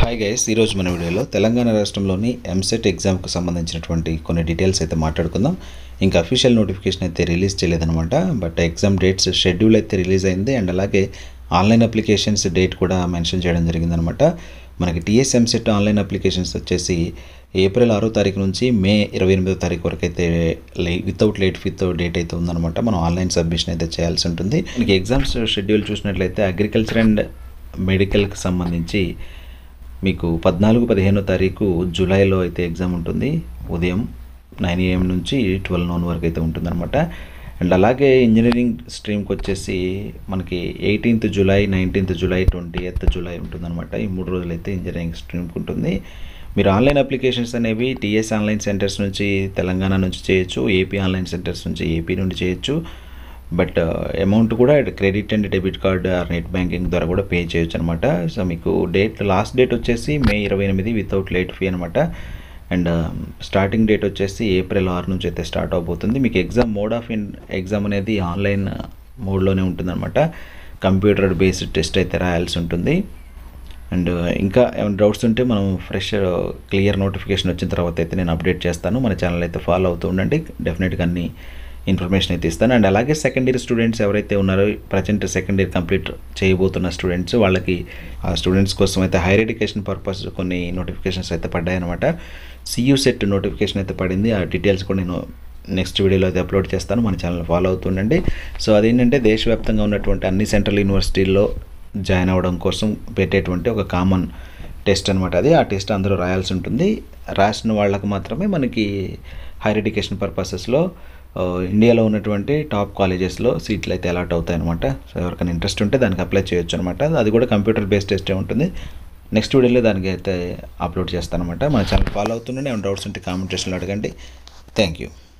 hi guys ఈరోజు మన వీడియోలో తెలంగాణ రాష్ట్రంలోని ఎంసెట్ ఎగ్జామ్కు సంబంధించినటువంటి కొన్ని డీటెయిల్స్ అయితే మాట్లాడుకుందాం ఇంకా అఫీషియల్ నోటిఫికేషన్ అయితే రిలీజ్ చేయలేదన్నమాట బట్ ఎగ్జామ్ డేట్స్ షెడ్యూల్ అయితే రిలీజ్ అయింది అండ్ అలాగే ఆన్లైన్ అప్లికేషన్స్ డేట్ కూడా మెన్షన్ చేయడం జరిగిందనమాట మనకి టీఎస్ ఎంసెట్ ఆన్లైన్ అప్లికేషన్స్ వచ్చేసి ఏప్రిల్ ఆరో తారీఖు నుంచి మే ఇరవై ఎనిమిదో తారీఖు వరకు అయితే లే వితౌట్ లేట్ విత్ డేట్ అయితే ఉందన్నమాట మనం ఆన్లైన్ సబ్మిషన్ అయితే చేయాల్సి ఉంటుంది మనకి ఎగ్జామ్స్ షెడ్యూల్ చూసినట్లయితే అగ్రికల్చర్ అండ్ మెడికల్కి సంబంధించి మీకు పద్నాలుగు పదిహేనో తారీఖు జూలైలో అయితే ఎగ్జామ్ ఉంటుంది ఉదయం నైన్ ఏఎం నుంచి ట్వెల్వ్ నోన్ వరకు అయితే ఉంటుందన్నమాట అండ్ అలాగే ఇంజనీరింగ్ స్ట్రీమ్కి వచ్చేసి మనకి eighteenth July nineteenth July twenty eighth July ఉంటుందన్నమాట ఈ మూడు రోజులు అయితే ఇంజనీరింగ్ స్ట్రీమ్కి ఉంటుంది మీరు ఆన్లైన్ అప్లికేషన్స్ అనేవి టీఎస్ ఆన్లైన్ సెంటర్స్ నుంచి తెలంగాణ నుంచి చేయొచ్చు ఏపీ ఆన్లైన్ సెంటర్స్ నుంచి ఏపీ నుండి చేయొచ్చు బట్ అమౌంట్ కూడా credit and debit card or net banking ద్వారా కూడా పే చేయొచ్చు అనమాట సో మీకు డేట్ లాస్ట్ డేట్ వచ్చేసి మే ఇరవై ఎనిమిది వితౌట్ లేట్ ఫీ అనమాట అండ్ స్టార్టింగ్ డేట్ వచ్చేసి ఏప్రిల్ ఆరు నుంచి అయితే స్టార్ట్ అవబోతుంది మీకు exam mode of in exam అనేది ఆన్లైన్ మోడ్లోనే ఉంటుందన్నమాట కంప్యూటర్ బేస్డ్ టెస్ట్ అయితే రాయాల్సి ఉంటుంది అండ్ ఇంకా ఏమైనా డౌట్స్ ఉంటే మనం ఫ్రెష్ క్లియర్ నోటిఫికేషన్ వచ్చిన తర్వాత అయితే నేను అప్డేట్ చేస్తాను మన ఛానల్ అయితే ఫాలో అవుతూ ఉండండి డెఫినెట్గా అన్ని ఇన్ఫర్మేషన్ అయితే ఇస్తాను అండ్ అలాగే సెకండ్ ఇయర్ స్టూడెంట్స్ ఎవరైతే ఉన్నారో ప్రజెంట్ సెకండ్ ఇయర్ కంప్లీట్ చేయబోతున్న స్టూడెంట్స్ వాళ్ళకి ఆ స్టూడెంట్స్ కోసం అయితే హైయర్ ఎడ్యుకేషన్ పర్పస్ కొన్ని నోటిఫికేషన్స్ అయితే పడ్డాయన్నమాట సియూ సెట్ నోటిఫికేషన్ అయితే పడింది ఆ డీటెయిల్స్ కూడా నేను నెక్స్ట్ వీడియోలో అయితే అప్లోడ్ చేస్తాను మన ఛానల్ ఫాలో అవుతుండండి సో అదేంటంటే దేశవ్యాప్తంగా ఉన్నటువంటి అన్ని సెంట్రల్ యూనివర్సిటీల్లో జాయిన్ అవ్వడం కోసం పెట్టేటువంటి ఒక కామన్ టెస్ట్ అనమాట అది ఆ టెస్ట్ అందరూ రాయాల్సి ఉంటుంది రాసిన వాళ్ళకు మాత్రమే మనకి హైయర్ ఎడ్యుకేషన్ పర్పసెస్లో ఇండియాలో ఉన్నటువంటి టాప్ కాలేజెస్లో సీట్లు అయితే అలాట్ అవుతాయి అనమాట సో ఎవరికైనా ఇంట్రెస్ట్ ఉంటే దానికి అప్లై చేయొచ్చు అనమాట అది కూడా కంప్యూటర్ బేస్డ్ టెస్టే ఉంటుంది నెక్స్ట్ వీడియోలో దానికి అయితే అప్లోడ్ చేస్తాను అనమాట మన ఛానల్ ఫాలో అవుతుండండి ఏమైనా డౌట్స్ ఉంటే కామెంట్ సెక్షన్లో అడగండి థ్యాంక్ యూ